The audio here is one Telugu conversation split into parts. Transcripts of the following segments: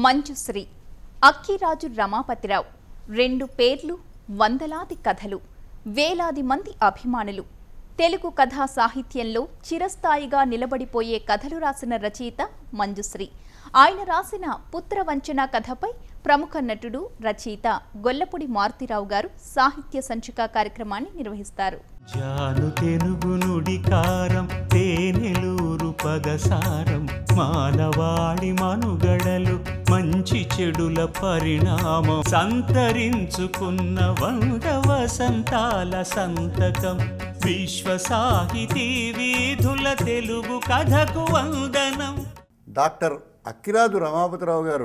మంజుశ్రీ అక్కిరాజు రమాపతిరావు రెండు పేర్లు వందలాది కథలు వేలాది మంది అభిమానులు తెలుగు కథా సాహిత్యంలో చిరస్థాయిగా నిలబడిపోయే కథలు రాసిన రచయిత మంజుశ్రీ ఆయన రాసిన పుత్రవంచన కథపై ప్రముఖ నటుడు రచయిత గొల్లపూడి మారుతిరావు గారు సాహిత్య సంచిక కార్యక్రమాన్ని నిర్వహిస్తారు జాను తెనుగు నుడికారం తేనెలూరు పదసారం మానవాళి మనుగడలు మంచి చెడుల పరిణామం సంతరించుకున్న వంద వసంతాల సంతకం విశ్వ సాహితీ వీధుల తెలుగు కథకు వందనం డాక్టర్ అక్కిరాజు రమాపతిరావు గారు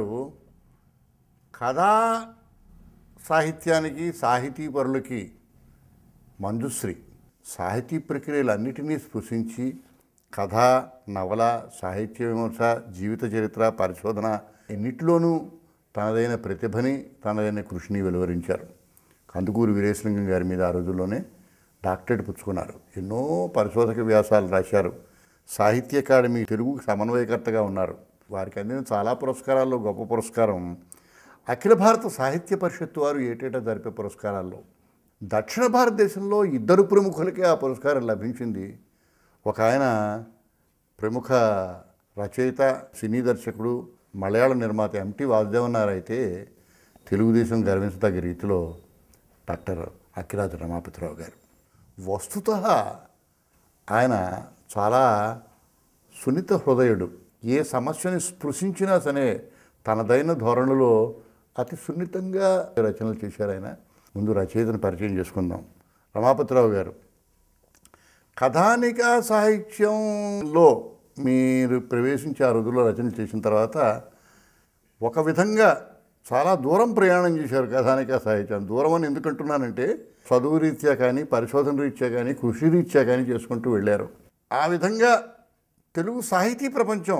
కథా సాహిత్యానికి సాహితీ పరులకి మంజుశ్రీ సాహితీ ప్రక్రియలన్నిటినీ స్పృశించి కథ నవల సాహిత్య విమర్శ జీవిత చరిత్ర పరిశోధన ఎన్నిటిలోనూ తనదైన ప్రతిభని తనదైన కృషిని వెలువరించారు కందుకూరు వీరేశలింగం గారి మీద ఆ రోజుల్లోనే డాక్టరేట్ పుచ్చుకున్నారు ఎన్నో పరిశోధక వ్యాసాలు రాశారు సాహిత్య అకాడమీ తెలుగుకు సమన్వయకర్తగా ఉన్నారు వారికి అందిన చాలా పురస్కారాల్లో గొప్ప పురస్కారం అఖిల భారత సాహిత్య పరిషత్తు వారు ఏటేటా జరిపే పురస్కారాల్లో దక్షిణ భారతదేశంలో ఇద్దరు ప్రముఖులకే ఆ పురస్కారం లభించింది ఒక ఆయన ప్రముఖ రచయిత సినీ దర్శకుడు మలయాళ నిర్మాత ఎంటి వాసుదేవన్నారు అయితే తెలుగుదేశం గర్వించదగ్గ రీతిలో డాక్టర్ అఖిరాజు రమాపతిరావు గారు వస్తుత ఆయన చాలా సున్నిత హృదయుడు ఏ సమస్యని స్పృశించినా సరే తనదైన ధోరణిలో అతి సున్నితంగా రచనలు చేశారు ఆయన ముందు రచయితను పరిచయం చేసుకుందాం రమాపతిరావు గారు కథానిక సాహిత్యంలో మీరు ప్రవేశించి ఆ రోజుల్లో రచన చేసిన తర్వాత ఒక విధంగా చాలా దూరం ప్రయాణం చేశారు కథానిక సాహిత్యం దూరం అని ఎందుకంటున్నానంటే చదువు రీత్యా కానీ పరిశోధన రీత్యా కానీ కృషి రీత్యా కానీ చేసుకుంటూ వెళ్ళారు ఆ విధంగా తెలుగు సాహితీ ప్రపంచం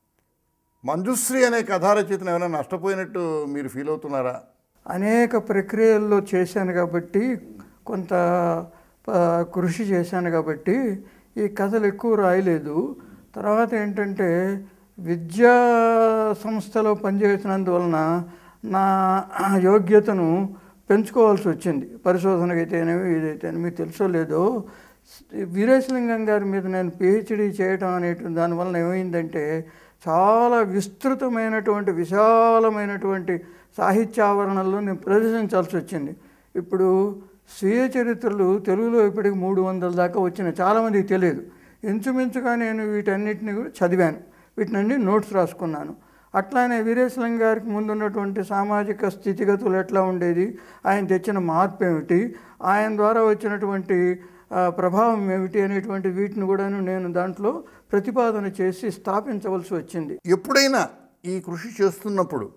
మంజుశ్రీ అనే కథా రచయితను ఏమైనా నష్టపోయినట్టు మీరు ఫీల్ అవుతున్నారా అనేక ప్రక్రియల్లో చేశాను కాబట్టి కొంత ఆ, కృషి చేశాను కాబట్టి ఈ కథలు ఎక్కువ రాయలేదు తర్వాత ఏంటంటే విద్యా సంస్థలో పనిచేసినందువలన నా యోగ్యతను పెంచుకోవాల్సి వచ్చింది పరిశోధనకైతేనేమి ఇదైతేనేమి మీకు తెలుసో లేదో వీరేశలింగం గారి మీద నేను పిహెచ్డి చేయటం అనేటువంటి దానివల్ల ఏమైందంటే చాలా విస్తృతమైనటువంటి విశాలమైనటువంటి సాహిత్యావరణల్లో నేను ప్రదర్శించాల్సి వచ్చింది ఇప్పుడు స్వీయ చరిత్రలు తెలుగులో ఇప్పటికి మూడు వందల దాకా వచ్చినాయి చాలామందికి తెలియదు ఇంచుమించుగా నేను వీటన్నిటిని కూడా చదివాను వీటినన్నీ నోట్స్ రాసుకున్నాను అట్లానే వీరేశలింగం గారికి ముందున్నటువంటి సామాజిక స్థితిగతులు ఎట్లా ఉండేది ఆయన తెచ్చిన మార్పు ఏమిటి ఆయన ద్వారా వచ్చినటువంటి ఆ, ప్రభావం ఏమిటి అనేటువంటి వీటిని కూడాను నేను దాంట్లో ప్రతిపాదన చేసి స్థాపించవలసి వచ్చింది ఎప్పుడైనా ఈ కృషి చేస్తున్నప్పుడు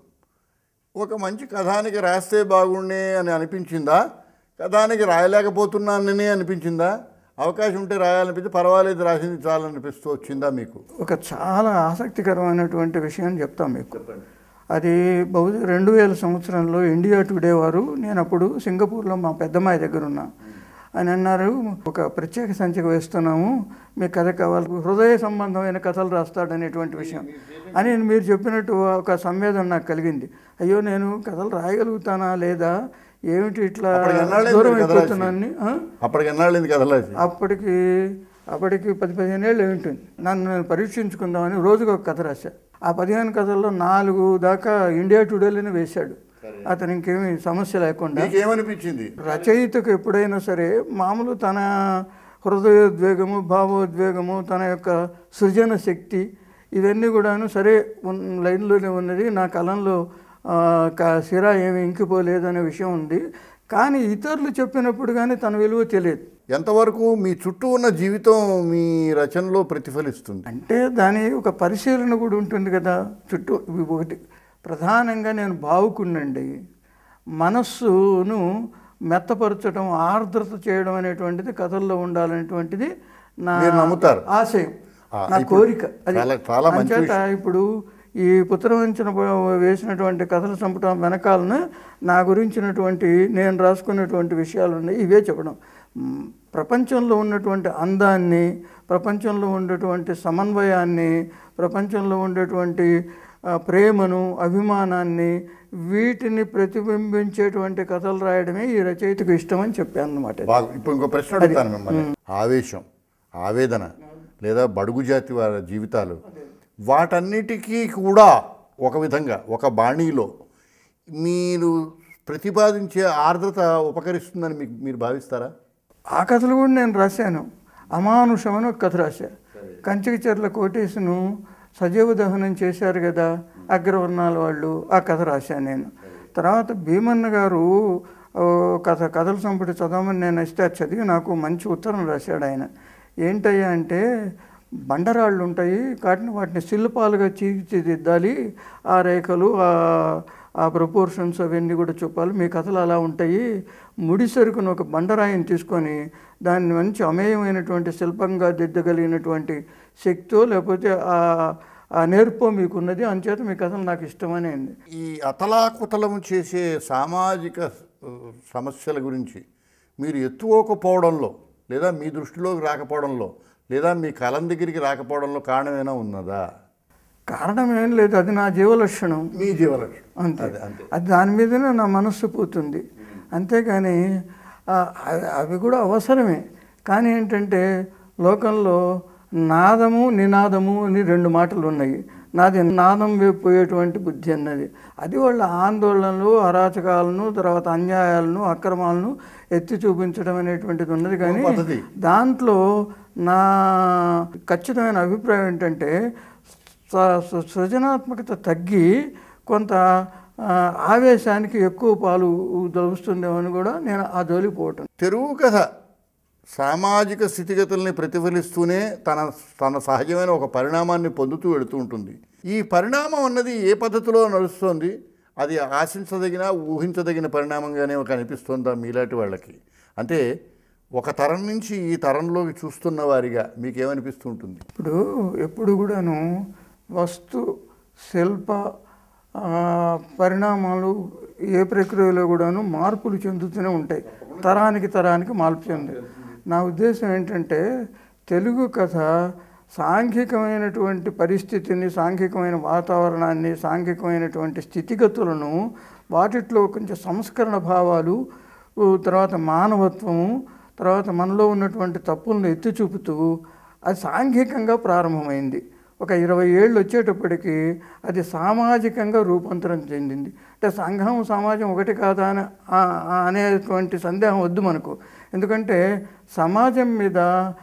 ఒక మంచి కథానికి రాస్తే బాగుండే అని అనిపించిందా కథానికి రాయలేకపోతున్నానని అనిపించిందా అవకాశం ఉంటే రాయాలనిపించి పర్వాలేదు రాసింది చాలనిపిస్తూ వచ్చిందా మీకు ఒక చాలా ఆసక్తికరమైనటువంటి విషయం చెప్తాం మీకు అది బహుశా రెండు వేల సంవత్సరంలో ఇండియా టుడే వారు నేను అప్పుడు సింగపూర్లో మా పెద్దమ్మాయి దగ్గర ఉన్నా అని అన్నారు ఒక ప్రత్యేక సంచిక వేస్తున్నాము మీ కథ కావాలి హృదయ సంబంధమైన కథలు రాస్తాడనేటువంటి విషయం అని మీరు చెప్పినట్టు ఒక సంవేదన నాకు కలిగింది అయ్యో నేను కథలు రాయగలుగుతానా లేదా ఏమిటి ఇట్లా అప్పటికి ఎన్నాళ్ళైంది దూరం మీరు కథ రాసి? అయిపోతున్నాను ఆ? అప్పటికి ఎన్నాళ్ళైంది కథలాసి అప్పటికి అప్పటికి పది పదిహేను ఏళ్ళు ఉంటుంది నన్ను నేను పరీక్షించుకుందామని రోజుకు ఒక కథ రాశా ఆ పదిహేను కథల్లో నాలుగు దాకా ఇండియా టుడేలోనే వేశాడు అతను ఇంకేమీ సమస్య లేకుండా మీకేమనిపించింది రచయితకు ఎప్పుడైనా సరే మామూలు తన హృదయోద్వేగము భావోద్వేగము తన యొక్క సృజన శక్తి ఇవన్నీ కూడాను సరే ఉన్- లైన్లోనే ఉన్నది నా కలంలో ఆ, క- సిరా ఏమి ఇంకిపోలేదు అనే విషయం ఉంది కానీ ఇతరులు చెప్పినప్పుడు కానీ తన విలువ తెలియదు ఎంతవరకు మీ చుట్టూ ఉన్న జీవితం మీ రచనలో ప్రతిఫలిస్తుంది అంటే దాని ఒక పరిశీలన కూడా ఉంటుంది కదా చుట్టూ ఇవి ఒకటి ప్రధానంగా నేను భావుకున్నండి మనస్సును మెత్తపరచడం ఆర్ద్రత చేయడం అనేటువంటిది కథల్లో ఉండాలనేటువంటిది నా మీరు నమ్ముతారు? ఆశయం ఆ, నా ఇప్పుడు కోరిక అది చాలా- చాలా మంచి అంచేత ఇప్పుడు ఈ పుత్రవంచన వేసినటువంటి కథల సంపుటం వెనకాలన నా గురించినటువంటి నేను రాసుకున్నటువంటి విషయాలు ఉన్నాయి ఇవే చెప్పడం మ్, ప్రపంచంలో ఉన్నటువంటి అందాన్ని ప్రపంచంలో ఉన్నటువంటి సమన్వయాన్ని ప్రపంచంలో ఉండేటువంటి ఆ, ప్రేమను అభిమానాన్ని వీటిని ప్రతిబింబించేటువంటి కథలు రాయడమే ఈ రచయితకు ఇష్టం అని చెప్పాను అనమాట బాగా ఇప్పుడు ఇంకో ప్రశ్న అడుగుతాను మిమ్మల్ని ఆవేశం ఆవేదన లేదా బడుగు జాతి వారి జీవితాలు వాటన్నిటికీ కూడా ఒక విధంగా ఒక బాణీలో మీరు ప్రతిపాదించే ఆర్ద్రత ఉపకరిస్తుందని మీకు మీరు భావిస్తారా ఆ కథలు కూడా నేను రాశాను అమానుషం అని ఒక కథ రాశా కంచికచర్ల కోటేశును సజీవ దహనం చేశారు కదా అగ్రవర్ణాల వాళ్ళు ఆ కథ రాశాను నేను తర్వాత భీమన్న గారు ఓ కథ కథల సంపుటి చదవమని నేను ఇస్తే అది చదివి నాకు మంచి ఉత్తరం రాశాడు ఆయన ఏంటయ్యా అంటే బండరాళ్ళు ఉంటాయి వాటిని వాటిని శిల్పాలుగా తీర్చిదిద్దాలి ఆ రేఖలు ఆ ఆ ప్రపోర్షన్స్ అవన్నీ కూడా చూపాలి మీ కథలు అలా ఉంటాయి ముడి సరుకును ఒక బండరాయిని తీసుకొని దాన్ని మంచి అమేయమైనటువంటి శిల్పంగా దిద్దగలిగినటువంటి శక్తో లేకపోతే ఆ ఆ నేర్పో మీకున్నది అంచేత మీ కథలు నాకు ఇష్టమని అయింది ఈ అతలాకుతలము చేసే సామాజిక ఆ, సమస్యల గురించి మీరు ఎత్తుకోకపోవడంలో లేదా మీ దృష్టిలోకి రాకపోవడంలో లేదా మీ కలం దగ్గరికి రాకపోవడంలో కారణమేనా ఉన్నదా కారణం ఏం లేదు అది నా జీవలక్షణం మీ జీవలక్ష్యం అంతే అదే అంతే అది దాని మీదనే నా మనస్సు పోతుంది అంతేగాని ఆ, అవి అవి కూడా అవసరమే కానీ ఏంటంటే లోకంలో నాదము నినాదము అని రెండు మాటలు ఉన్నాయి నాది నాదం వైపు పోయేటువంటి బుద్ధి అన్నది అది వాళ్ళ ఆందోళనలు అరాచకాలను తర్వాత అన్యాయాలను అక్రమాలను ఎత్తి చూపించడం అనేటువంటిది ఉన్నది కానీ పద్ధతి. దాంట్లో నా ఖచ్చితమైన అభిప్రాయం ఏంటంటే స- స- సృజనాత్మకత తగ్గి కొంత ఆ, ఆవేశానికి ఎక్కువ పాలు దొరుకుతుందేమో అని కూడా నేను ఆ జోలికి పోవటం తెరువు కథ సామాజిక స్థితిగతుల్ని ప్రతిఫలిస్తూనే తన తన సహజమైన ఒక పరిణామాన్ని పొందుతూ వెళుతూ ఉంటుంది ఈ పరిణామం అన్నది ఏ పద్ధతిలో నడుస్తోంది అది ఆశించదగిన ఊహించదగిన పరిణామంగానే కనిపిస్తుందా మీలాంటి వాళ్ళకి అంటే ఒక తరం నుంచి ఈ తరంలోకి చూస్తున్న వారిగా మీకేమనిపిస్తూ ఉంటుంది ఇప్పుడు ఎప్పుడు కూడాను వస్తు శిల్ప ఆ, పరిణామాలు ఏ ప్రక్రియలో కూడాను మార్పులు చెందుతూనే ఉంటాయి తరానికి తరానికి మార్పు చెంది నా ఉద్దేశం ఏంటంటే తెలుగు కథ సాంఘికమైనటువంటి పరిస్థితిని సాంఘికమైన వాతావరణాన్ని సాంఘికమైనటువంటి స్థితిగతులను వాటిట్లో కొంచెం సంస్కరణ భావాలు ఊ, తర్వాత మానవత్వము తర్వాత మనలో ఉన్నటువంటి తప్పులను ఎత్తి చూపుతూ అది సాంఘికంగా ప్రారంభమైంది ఒక ఇరవై ఏళ్ళు వచ్చేటప్పటికి అది సామాజికంగా రూపాంతరం చెందింది అంటే సంఘం సమాజం ఒకటి కాదా అని ఆ- ఆ అనేటువంటి సందేహం వద్దు మనకు ఎందుకంటే సమాజం మీద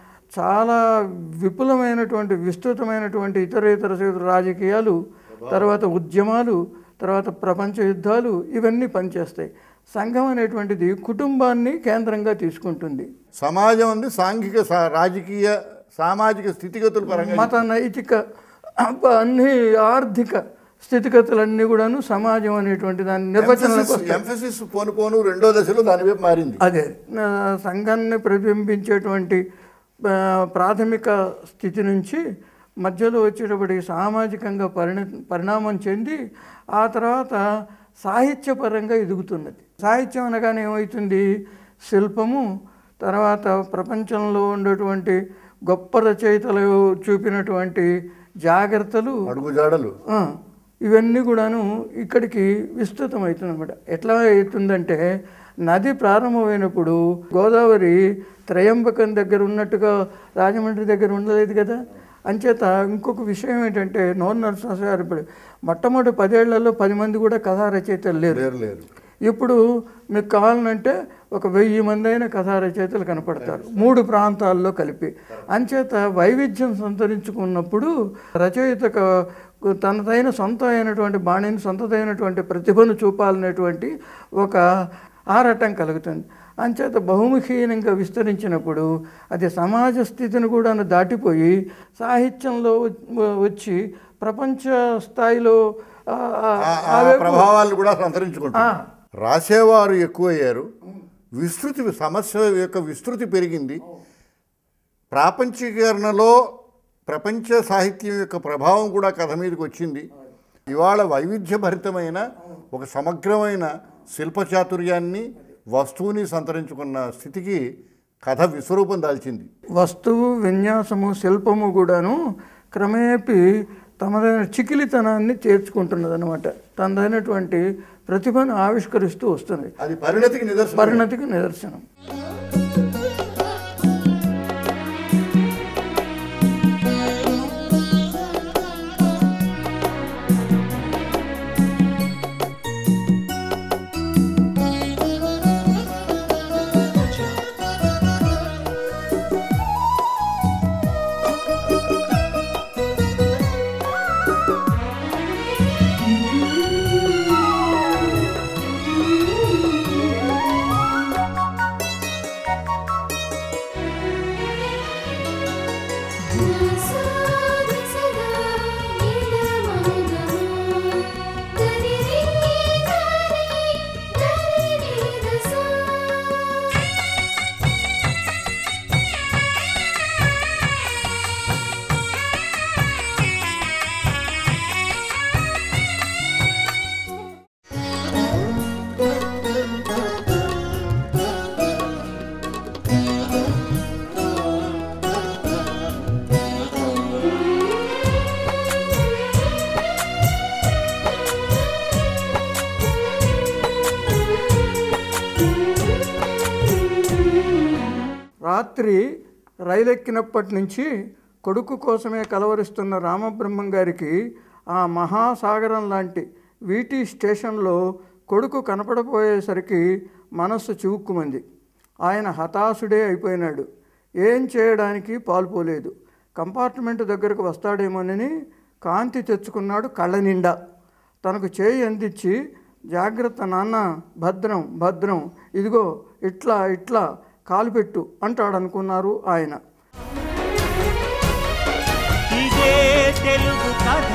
చాలా విపులమైనటువంటి విస్తృతమైనటువంటి ఇతర ఇతర రాజకీయాలు తర్వాత ఉద్యమాలు తర్వాత ప్రపంచ యుద్ధాలు ఇవన్నీ పనిచేస్తాయి సంఘం అనేటువంటిది కుటుంబాన్ని కేంద్రంగా తీసుకుంటుంది సమాజం ఉంది సాంఘిక సా- రాజకీయ సామాజిక స్థితిగతుల పరంగా మత నైతిక అబ్బ- అన్ని ఆర్థిక స్థితిగతులన్నీ కూడాను సమాజం అనేటువంటి దాని నిర్వచనాలకు వస్తాయి. ఎంఫసిస్ పోను పోను రెండో దశలో దాని వైపు మారింది అదే ఆ, సంఘాన్ని ప్రతిబింబించేటువంటి ఆ, ప్రాథమిక స్థితి నుంచి మధ్యలో వచ్చేటప్పటికి సామాజికంగా పరిణ పరిణామం చెంది ఆ తర్వాత సాహిత్యపరంగా ఎదుగుతున్నది సాహిత్యం అనగానే ఏమవుతుంది శిల్పము తర్వాత ప్రపంచంలో ఉన్నటువంటి గొప్ప రచయితలు చూపినటువంటి జాగ్రత్తలు అడుగుజాడలు ఆ, ఇవన్నీ కూడాను ఇక్కడికి విస్తృతమవుతుంది అనమాట ఎట్లా అవుతుందంటే నది ప్రారంభమైనప్పుడు గోదావరి త్రయంబకం దగ్గర ఉన్నట్టుగా రాజమండ్రి దగ్గర ఉండలేదు కదా అంచేత ఇంకొక విషయం ఏంటంటే నోన్ నరసింహ గారు ఇప్పుడు మొట్టమొదటి పదేళ్లలో పది మంది కూడా కథా రచయితలు లేరు లేరు లేరు ఇప్పుడు మీకు కావాలంటే ఒక వెయ్యి మంది అయిన కథా రచయితలు కనపడతారు మూడు ప్రాంతాల్లో కలిపి అంచేత వైవిధ్యం సంతరించుకున్నప్పుడు రచయిత క- తనదైన సొంత అయినటువంటి బాణిని సొంతదైనటువంటి ప్రతిభను చూపాలనేటువంటి ఒక ఆరాటం కలుగుతుంది అంచేత బహుముఖీనంగా విస్తరించినప్పుడు అది సమాజ స్థితిని కూడా దాటిపోయి సాహిత్యంలో వ- వచ్చి ప్రపంచ స్థాయిలో ఆ, ఆ, ఆ- ఆ ఆ వైపు- ప్రభావాలు కూడా సంతరించుకుంటారు రాసేవారు ఎక్కువయ్యారు విస్తృతి సమస్య యొక్క విస్తృతి పెరిగింది ప్రాపంచీకరణలో ప్రపంచ సాహిత్యం యొక్క ప్రభావం కూడా కథ మీదకి వచ్చింది ఇవాళ వైవిధ్యభరితమైన ఒక సమగ్రమైన శిల్పచాతుర్యాన్ని వస్తువుని సంతరించుకున్న స్థితికి కథ విశ్వరూపం దాల్చింది వస్తువు విన్యాసము శిల్పము కూడాను క్రమేపీ తమదైన చికిలితనాన్ని చేర్చుకుంటున్నది అనమాట తనదైనటువంటి ప్రతిభను ఆవిష్కరిస్తూ వస్తుంది అది పరిణతికి నిదర్శనం పరిణతికి నిదర్శనం రాత్రి రైలు ఎక్కినప్పటి నుంచి కొడుకు కోసమే కలవరిస్తున్న రామబ్రహ్మం గారికి ఆ మహాసాగరం లాంటి వీటి స్టేషన్లో కొడుకు కనపడపోయేసరికి మనస్సు చివుక్కుమంది ఆయన హతాశుడే అయిపోయినాడు ఏం చేయడానికి పాల్పోలేదు కంపార్ట్మెంట్ దగ్గరకు వస్తాడేమోనని కాంతి తెచ్చుకున్నాడు కళ్ళ నిండా తనకు చేయి అందించి జాగ్రత్త నాన్న భద్రం భద్రం ఇదిగో ఇట్లా ఇట్లా కాలు పెట్టు అంటాడనుకున్నారు ఆయన ఇదే తెలుగు కథ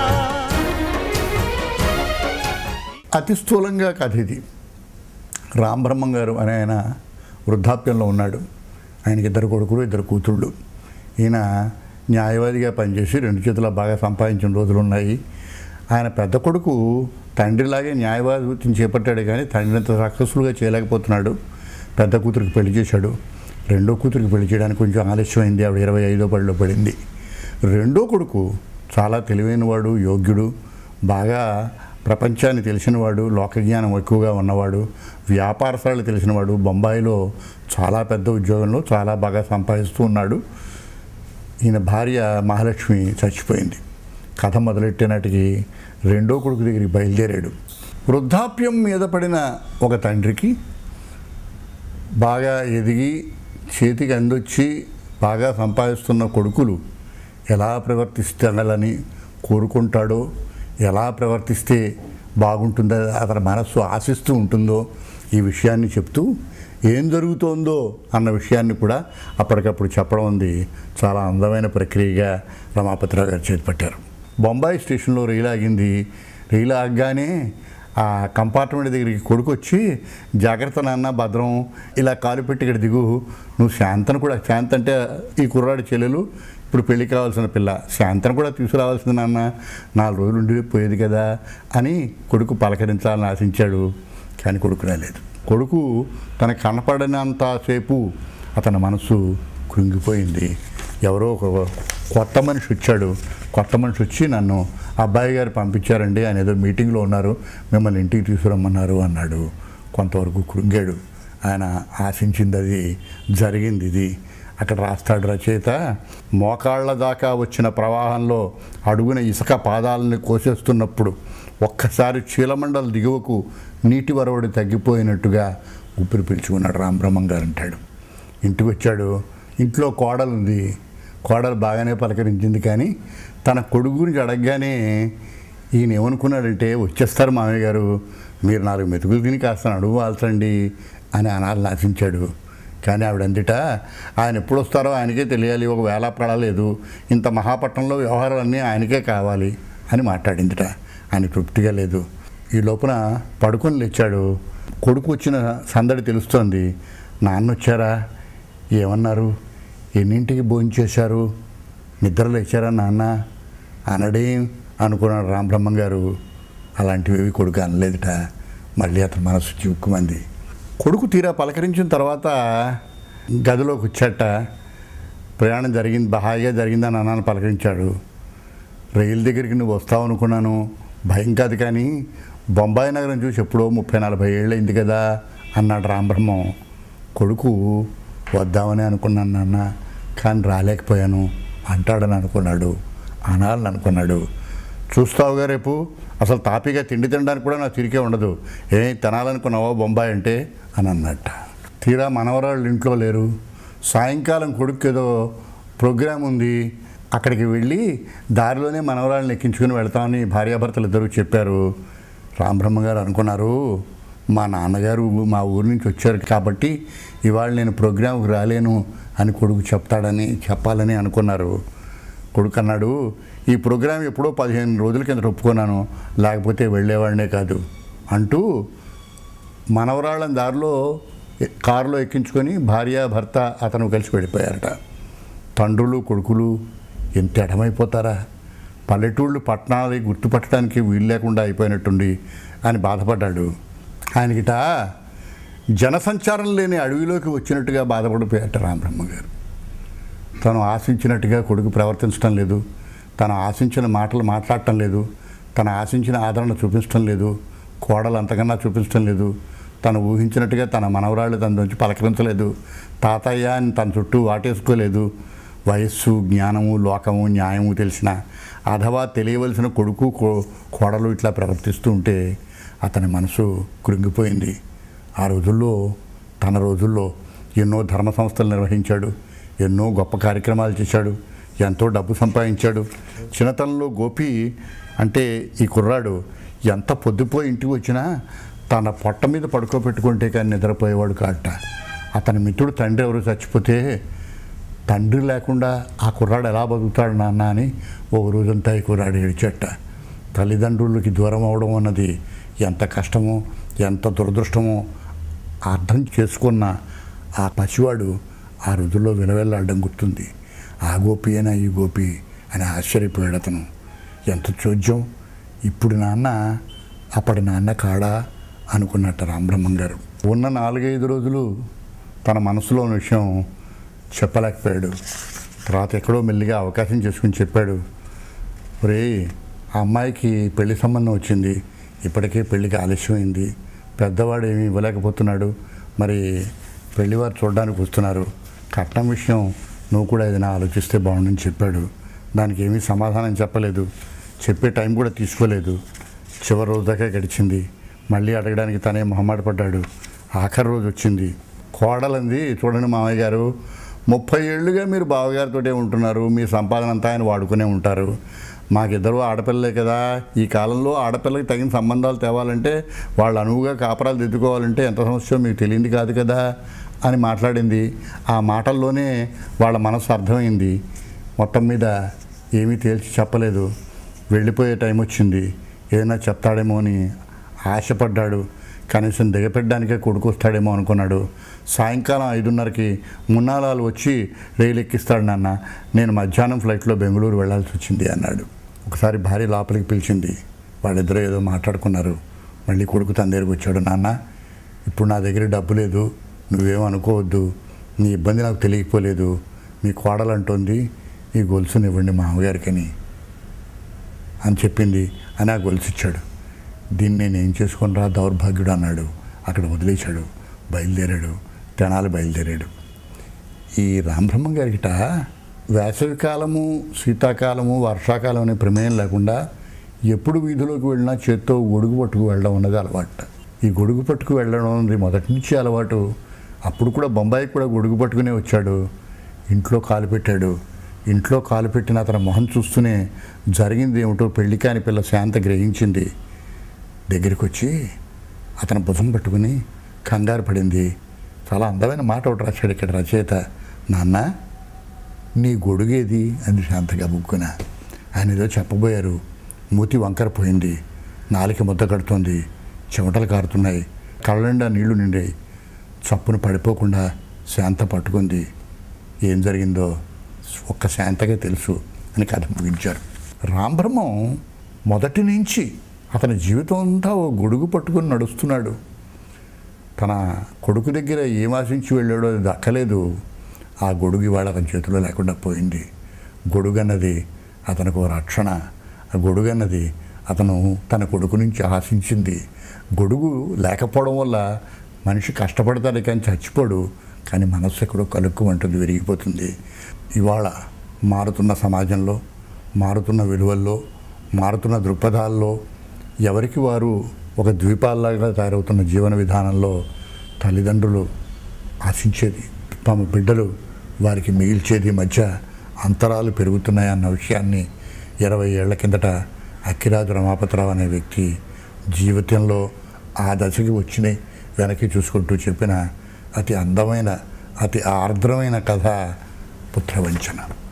అతి స్థూలంగా కథ ఇది రామబ్రహ్మం గారు అనే ఆయన వృద్ధాప్యంలో ఉన్నాడు ఆయనకి ఇద్దరు కొడుకులు ఇద్దరు కూతుళ్ళు ఈయన న్యాయవాదిగా పనిచేసి రెండు చేతుల బాగా సంపాదించిన రోజులు ఉన్నాయి ఆయన పెద్ద కొడుకు తండ్రిలాగే న్యాయవాది వృత్తిని చేపట్టాడు కానీ తండ్రి అంత సక్సెస్ఫుల్గా చేయలేకపోతున్నాడు పెద్ద కూతురికి పెళ్లి చేశాడు రెండో కూతురికి పెళ్లి చేయడానికి కొంచెం ఆలస్యమైంది ఆవిడ ఇరవై ఐదో పడిలో పడింది రెండో కొడుకు చాలా తెలివైనవాడు యోగ్యుడు బాగా ప్రపంచాన్ని తెలిసినవాడు లోకజ్ఞానం ఎక్కువగా ఉన్నవాడు వ్యాపారశాలు తెలిసినవాడు బొంబాయిలో చాలా పెద్ద ఉద్యోగంలో చాలా బాగా సంపాదిస్తూ ఉన్నాడు ఈయన భార్య మహాలక్ష్మి చచ్చిపోయింది కథ మొదలెట్టే నాటికి రెండో కొడుకు దగ్గరికి బయలుదేరాడు వృద్ధాప్యం మీద పడిన ఒక తండ్రికి బాగా ఎదిగి చేతికి అందొచ్చి బాగా సంపాదిస్తున్న కొడుకులు ఎలా ప్రవర్తిస్తాలని కోరుకుంటాడో ఎలా ప్రవర్తిస్తే బాగుంటుందో అతని మనస్సు ఆశిస్తూ ఉంటుందో ఈ విషయాన్ని చెప్తూ ఏం జరుగుతోందో అన్న విషయాన్ని కూడా అప్పటికప్పుడు చెప్పడం ఉంది చాలా అందమైన ప్రక్రియగా రమాపతిరావు గారు చేపట్టారు బొంబాయి స్టేషన్లో రైలు ఆగింది రైలు ఆగగానే ఆ కంపార్ట్మెంట్ దగ్గరికి కొడుకు వచ్చి జాగ్రత్త నాన్న భద్రం ఇలా కాలు పెట్టి ఇక్కడ దిగు నువ్వు శాంతను కూడా శాంత అంటే ఈ కుర్రాడి చెల్లెలు ఇప్పుడు పెళ్లి కావాల్సిన పిల్ల శాంతను కూడా తీసుకురావాల్సింది నాన్న నాలుగు రోజులు ఉండి పోయేది కదా అని కొడుకు పలకరించాలని ఆశించాడు కానీ కొడుకు రాలేదు కొడుకు తన కనపడినంతసేపు అతని మనసు కృంగిపోయింది ఎవరో ఒక కొత్త మనిషి వచ్చాడు కొత్త మనిషి వచ్చి నన్ను అబ్బాయి గారు పంపించారండి ఆయన ఏదో మీటింగ్లో ఉన్నారు మిమ్మల్ని ఇంటికి తీసుకురమ్మన్నారు అన్నాడు కొంతవరకు కృంగాడు ఆయన ఆశించింది అది జరిగింది ఇది అక్కడ రాస్తాడు రచయిత మోకాళ్ళ దాకా వచ్చిన ప్రవాహంలో అడుగున ఇసుక పాదాలని కోసేస్తున్నప్పుడు ఒక్కసారి చీలమండల దిగువకు నీటి వరవడి తగ్గిపోయినట్టుగా ఊపిరి పీల్చుకున్నాడు రామబ్రహ్మం గారు అంటాడు ఇంటికి వచ్చాడు ఇంట్లో కోడలు ఉంది కోడలు బాగానే పలకరించింది కానీ తన కొడుకు గురించి అడగగానే ఈయన ఏమనుకున్నాడంటే వచ్చేస్తారు మామయ్య గారు మీరు నాలుగు మెతుకులు తిని కాస్త అడుగు వాల్చండి అని అనాలని ఆశించాడు కానీ ఆవిడ అందుట ఆయన ఎప్పుడు వస్తారో ఆయనకే తెలియాలి ఒక వేళ పడలేదు ఇంత మహాపట్నంలో వ్యవహారాలన్నీ ఆయనకే కావాలి అని మాట్లాడిందిట ఆయన తృప్తిగా లేదు ఈ లోపల పడుకొని లేచాడు కొడుకు వచ్చిన సందడి తెలుస్తోంది నాన్న వచ్చారా ఏమన్నారు ఎన్నింటికి భోంచేశారు నిద్ర లేచారా నాన్న అనడేం అనుకున్నాడు రామబ్రహ్మం గారు అలాంటివి కొడుకు అనలేదుట మళ్ళీ అతని మనసు చిక్కుమంది కొడుకు తీరా పలకరించిన తర్వాత గదిలోకి వచ్చాట ప్రయాణం జరిగింది హాయిగా జరిగిందని అన్నాను పలకరించాడు రైలు దగ్గరికి నువ్వు వస్తావు అనుకున్నాను భయం కాదు కానీ బొంబాయి నగరం చూసి ఎప్పుడో ముప్పై నలభై ఏళ్ళు అయింది కదా అన్నాడు రామబ్రహ్మం కొడుకు వద్దామని అనుకున్నాను నాన్న కానీ రాలేకపోయాను అంటాడని అనుకున్నాడు అనాలని అనుకున్నాడు చూస్తావుగా రేపు అసలు తాపీగా తిండి తినడానికి కూడా నాకు తిరిగే ఉండదు ఏ తినాలనుకున్నావో బొంబాయి అంటే అని అన్నట్ట తీరా మనవరాళ్ళు ఇంట్లో లేరు సాయంకాలం కొడుకు ఏదో ప్రోగ్రాం ఉంది అక్కడికి వెళ్ళి దారిలోనే మనవరాళ్ళని ఎక్కించుకుని వెళ్తామని భార్యాభర్తలు ఇద్దరు చెప్పారు రామబ్రహ్మ గారు అనుకున్నారు మా నాన్నగారు మా ఊరి నుంచి వచ్చారు కాబట్టి ఇవాళ నేను ప్రోగ్రాంకి రాలేను అని కొడుకు చెప్తాడని చెప్పాలని అనుకున్నారు కొడుకు అన్నాడు ఈ ప్రోగ్రాం ఎప్పుడో పదిహేను రోజుల కింద ఒప్పుకున్నాను లేకపోతే వెళ్ళేవాడినే కాదు అంటూ మనవరాళ్ళని దారిలో ఎ- కారులో ఎక్కించుకొని భార్య భర్త అతను కలిసి వెళ్ళిపోయారట తండ్రులు కొడుకులు ఎంత ఎడమైపోతారా పల్లెటూళ్ళు పట్టణాలు గుర్తుపట్టడానికి వీలు లేకుండా అయిపోయినట్టుండి అని బాధపడ్డాడు ఆయనకిట జనసంచారం లేని అడవిలోకి వచ్చినట్టుగా బాధపడిపోయాట రామబ్రహ్మ గారు తను ఆశించినట్టుగా కొడుకు ప్రవర్తించడం లేదు తను ఆశించిన మాటలు మాట్లాడటం లేదు తను ఆశించిన ఆదరణ చూపించడం లేదు కోడలు అంతకన్నా చూపించడం లేదు తను ఊహించినట్టుగా తన మనవరాళ్ళు తన నుంచి పలకరించలేదు తాతయ్య అని తన చుట్టూ వాటేసుకోలేదు వయస్సు జ్ఞానము లోకము న్యాయము తెలిసిన అథవా తెలియవలసిన కొడుకు కో- కోడలు ఇట్లా ప్రవర్తిస్తూ ఉంటే అతని మనసు కృంగిపోయింది ఆ రోజుల్లో తన రోజుల్లో ఎన్నో ధర్మ సంస్థలు నిర్వహించాడు ఎన్నో గొప్ప కార్యక్రమాలు చేశాడు ఎంతో డబ్బు సంపాదించాడు చిన్నతనంలో గోపి అంటే ఈ కుర్రాడు ఎంత పొద్దుపోయి ఇంటికి వచ్చినా తన పొట్ట మీద పడుకోబెట్టుకుంటే కానీ నిద్రపోయేవాడు కాట అతని మిత్రుడు తండ్రి ఎవరు చచ్చిపోతే తండ్రి లేకుండా ఆ కుర్రాడు ఎలా బతుకుతాడు నాన్న అని ఒక రోజంతా ఈ కుర్రాడు ఏడ్చట తల్లిదండ్రులకి దూరం అవడం అన్నది ఎంత కష్టమో ఎంత దురదృష్టమో అర్థం చేసుకున్న ఆ పసివాడు ఆ రోజుల్లో విలవెల్లాడడం గుర్తుంది ఆ గోపి అయినా ఈ గోపి అని ఆశ్చర్యపోయాడు అతను ఎంత చోద్యం ఇప్పుడు నాన్న అప్పటి నాన్న కాడా అనుకున్నట్ట రామబ్రహ్మం గారు ఉన్న నాలుగైదు రోజులు తన మనసులో ఉన్న విషయం చెప్పలేకపోయాడు తర్వాత ఎక్కడో మెల్లిగా అవకాశం చేసుకుని చెప్పాడు ఒరే ఆ అమ్మాయికి పెళ్లి సంబంధం వచ్చింది ఇప్పటికే పెళ్లికి ఆలస్యమైంది పెద్దవాడు ఏమీ ఇవ్వలేకపోతున్నాడు మరి పెళ్లివారు చూడడానికి వస్తున్నారు కట్నం విషయం నువ్వు కూడా ఏదైనా ఆలోచిస్తే బాగుండని చెప్పాడు దానికి ఏమీ సమాధానం చెప్పలేదు చెప్పే టైం కూడా తీసుకోలేదు చివరి రోజు దాకా గడిచింది మళ్ళీ అడగడానికి తనే మొహమాట పడ్డాడు ఆఖరి రోజు వచ్చింది కోడలంది చూడండి మామయ్య గారు ముప్పై ఏళ్ళుగా మీరు బావగారితోటే ఉంటున్నారు మీ సంపాదన అంతా ఆయన వాడుకునే ఉంటారు మాకిద్దరు ఆడపిల్లలే కదా ఈ కాలంలో ఆడపిల్లకి తగిన సంబంధాలు తేవాలంటే వాళ్ళు అనువుగా కాపరాలు దిద్దుకోవాలంటే ఎంత సమస్య మీకు తెలియంది కాదు కదా అని మాట్లాడింది ఆ మాటల్లోనే వాళ్ళ మనసు అర్థమైంది మొత్తం మీద ఏమీ తేల్చి చెప్పలేదు వెళ్ళిపోయే టైం వచ్చింది ఏదైనా చెప్తాడేమో అని ఆశపడ్డాడు కనీసం దిగపెట్టడానికే కొడుకు వస్తాడేమో అనుకున్నాడు సాయంకాలం ఐదున్నరకి మున్నాలాలు వచ్చి రైలు ఎక్కిస్తాడు నాన్న నేను మధ్యాహ్నం ఫ్లైట్లో బెంగళూరు వెళ్ళాల్సి వచ్చింది అన్నాడు ఒకసారి భార్య లోపలికి పిలిచింది వాళ్ళిద్దరూ ఏదో మాట్లాడుకున్నారు మళ్ళీ కొడుకు తన దగ్గరికి వచ్చాడు నాన్న ఇప్పుడు నా దగ్గర డబ్బు లేదు నువ్వేం అనుకోవద్దు నీ ఇబ్బంది నాకు తెలియకపోలేదు మీ కోడలు అంటోంది ఈ గొలుసునివ్వండి మా అమ్మగారికని అని చెప్పింది అని ఆ గొలుసు ఇచ్చాడు దీన్ని నేను ఏం చేసుకొని రా దౌర్భాగ్యుడు అన్నాడు అక్కడ వదిలేశాడు బయలుదేరాడు తెనాలి బయలుదేరాడు ఈ రామబ్రహ్మం గారికిట వేసవికాలము శీతాకాలము వర్షాకాలం అనే ప్రమేయం లేకుండా ఎప్పుడు వీధిలోకి వెళ్ళినా చేత్తో గొడుగు పట్టుకు వెళ్ళడం అన్నది అలవాటు ఈ గొడుగు పట్టుకు వెళ్ళడం అన్నది మొదటి నుంచి అలవాటు అప్పుడు కూడా బొంబాయికి కూడా గొడుగు పట్టుకునే వచ్చాడు ఇంట్లో కాలు పెట్టాడు ఇంట్లో కాలు పెట్టిన అతని మొహం చూస్తూనే జరిగింది ఏమిటో పెళ్లి కాని పిల్ల శాంత గ్రహించింది దగ్గరికి వచ్చి అతని భుజం పట్టుకుని కంగారు పడింది చాలా అందమైన మాట ఒకటి రాశాడు ఇక్కడ రచయిత నాన్న నీ గొడుగేది అంది శాంతగా బుక్కున ఆయన ఏదో చెప్పబోయారు మూతి వంకర పోయింది నాలిక ముద్ద కడుతోంది చెమటలు కారుతున్నాయి కళ్ళ నిండా నీళ్లు నిండాయి చప్పున పడిపోకుండా శాంత పట్టుకుంది ఏం జరిగిందో ఒక్క శాంతగా తెలుసు అని కథ ముగించారు రాంబ్రహ్మం మొదటి నుంచి అతని జీవితం అంతా ఓ గొడుగు పట్టుకుని నడుస్తున్నాడు తన కొడుకు దగ్గర ఏం ఆశించి వెళ్ళాడో అది దక్కలేదు ఆ గొడుగు ఇవాళ అతని చేతిలో లేకుండా పోయింది గొడుగు అన్నది అతనికి ఓ రక్షణ ఆ గొడుగు అన్నది అతను తన కొడుకు నుంచి ఆశించింది గొడుగు లేకపోవడం వల్ల మనిషి కష్టపడతాడు కానీ చచ్చిపోడు కానీ మనస్సు ఎక్కడో కలుక్కుమంటుంది విరిగిపోతుంది ఇవాళ మారుతున్న సమాజంలో మారుతున్న విలువల్లో మారుతున్న దృక్పథాల్లో ఎవరికి వారు ఒక ద్వీపాల్లాగా తయారవుతున్న జీవన విధానంలో తల్లిదండ్రులు ఆశించేది తమ బిడ్డలు వారికి మిగిల్చేది మధ్య అంతరాలు పెరుగుతున్నాయన్న విషయాన్ని ఇరవై ఏళ్ల కిందట అక్కిరాజు రమాపతిరావు అనే వ్యక్తి జీవితంలో ఆ దశకి వచ్చిన వెనక్కి చూసుకుంటూ చెప్పిన అతి అందమైన అతి ఆర్ద్రమైన కథ పుత్రవంచన